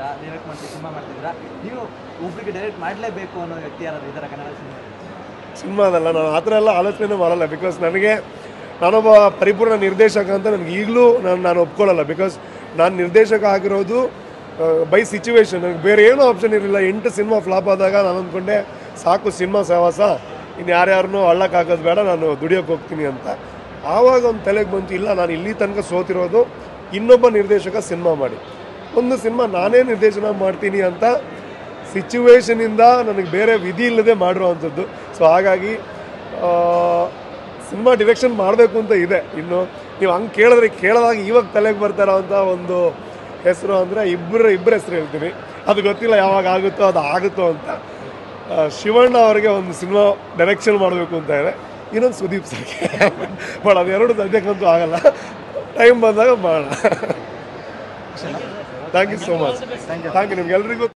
ಮಾಡ್ತಿದ್ದೀರಾ ಡೈರೆಕ್ಟ್ ಮಾಡ್ತೀವಿ ಸಿನಿಮಾ ಮಾಡ್ತಿದ್ದೀರಾ ನೀವು ಒಬ್ರಿಗೆ ಡೈರೆಕ್ಟ್ ಮಾಡಲೇಬೇಕು ಅನ್ನೋ ವ್ಯಕ್ತಿ ಯಾರಾದ್ರು ಇದ್ದಾರೆ ಕನ್ನಡ ಸಿನಿಮಾ ಸಿನಿಮಾದಲ್ಲ ನಾನು ಆ ಥರ ಎಲ್ಲ ಆಲೋಚನೆ ಮಾಡಲ್ಲ ಬಿಕಾಸ್ ನನಗೆ ನಾನೊಬ್ಬ ಪರಿಪೂರ್ಣ ನಿರ್ದೇಶಕ ಅಂತ ನನಗೆ ಈಗಲೂ ನಾನು ನಾನು ಒಪ್ಕೊಳ್ಳಲ್ಲ ಬಿಕಾಸ್ ನಾನು ನಿರ್ದೇಶಕ ಆಗಿರೋದು ಬೈ ಸಿಚುವೇಶನ್ ನನಗೆ ಬೇರೆ ಏನೂ ಆಪ್ಷನ್ ಇರಲಿಲ್ಲ ಎಂಟು ಸಿನಿಮಾ ಫ್ಲಾಪ್ ಆದಾಗ ನಾನು ಅಂದ್ಕೊಂಡೆ ಸಾಕು ಸಿನಿಮಾ ಸಹವಾಸ ಇನ್ನು ಯಾರ್ಯಾರನ್ನೂ ಹಳ್ಳಕ್ಕೆ ಹಾಕೋದು ಬೇಡ ನಾನು ದುಡಿಯೋಕೆ ಹೋಗ್ತೀನಿ ಅಂತ ಆವಾಗ ಒಂದು ತಲೆಗೆ ಬಂತು ಇಲ್ಲ ನಾನು ಇಲ್ಲಿ ತನಕ ಸೋತಿರೋದು ಇನ್ನೊಬ್ಬ ನಿರ್ದೇಶಕ ಸಿನಿಮಾ ಮಾಡಿ ಒಂದು ಸಿನಿಮಾ ನಾನೇ ನಿರ್ದೇಶನ ಮಾಡ್ತೀನಿ ಅಂತ ಸಿಚುವೇಶನಿಂದ ನನಗೆ ಬೇರೆ ವಿಧಿ ಇಲ್ಲದೆ ಮಾಡಿರೋವಂಥದ್ದು ಸೊ ಹಾಗಾಗಿ ಸಿನಿಮಾ ಡಿರೆಕ್ಷನ್ ಮಾಡಬೇಕು ಅಂತ ಇದೆ ಇನ್ನು ನೀವು ಹಂಗೆ ಕೇಳಿದ್ರೆ ಕೇಳಿದಾಗ ಇವಾಗ ತಲೆಗೆ ಬರ್ತಾರೋ ಅಂತ ಒಂದು ಹೆಸರು ಅಂದರೆ ಇಬ್ಬರು ಇಬ್ಬರ ಹೆಸರು ಹೇಳ್ತೀನಿ ಅದು ಗೊತ್ತಿಲ್ಲ ಯಾವಾಗ ಆಗುತ್ತೋ ಅದು ಆಗುತ್ತೋ ಅಂತ ಆ, ಶಿವಣ್ಣ ಅವರಿಗೆ ಒಂದು ಸಿನಿಮಾ ಡೈರೆಕ್ಷನ್ ಮಾಡಬೇಕು ಅಂತ ಇದೆ ಇನ್ನೊಂದು ಸುದೀಪ್ ಸರ್ಗೆ ಬಟ್ ಅದೆರಡು ಸದ್ಯಕ್ಕಂತೂ ಆಗಲ್ಲ ಟೈಮ್ ಬಂದಾಗ ಮಾಡೋಣ thank you so much thank you ನಿಮ್ಗೆಲ್ರಿಗೂ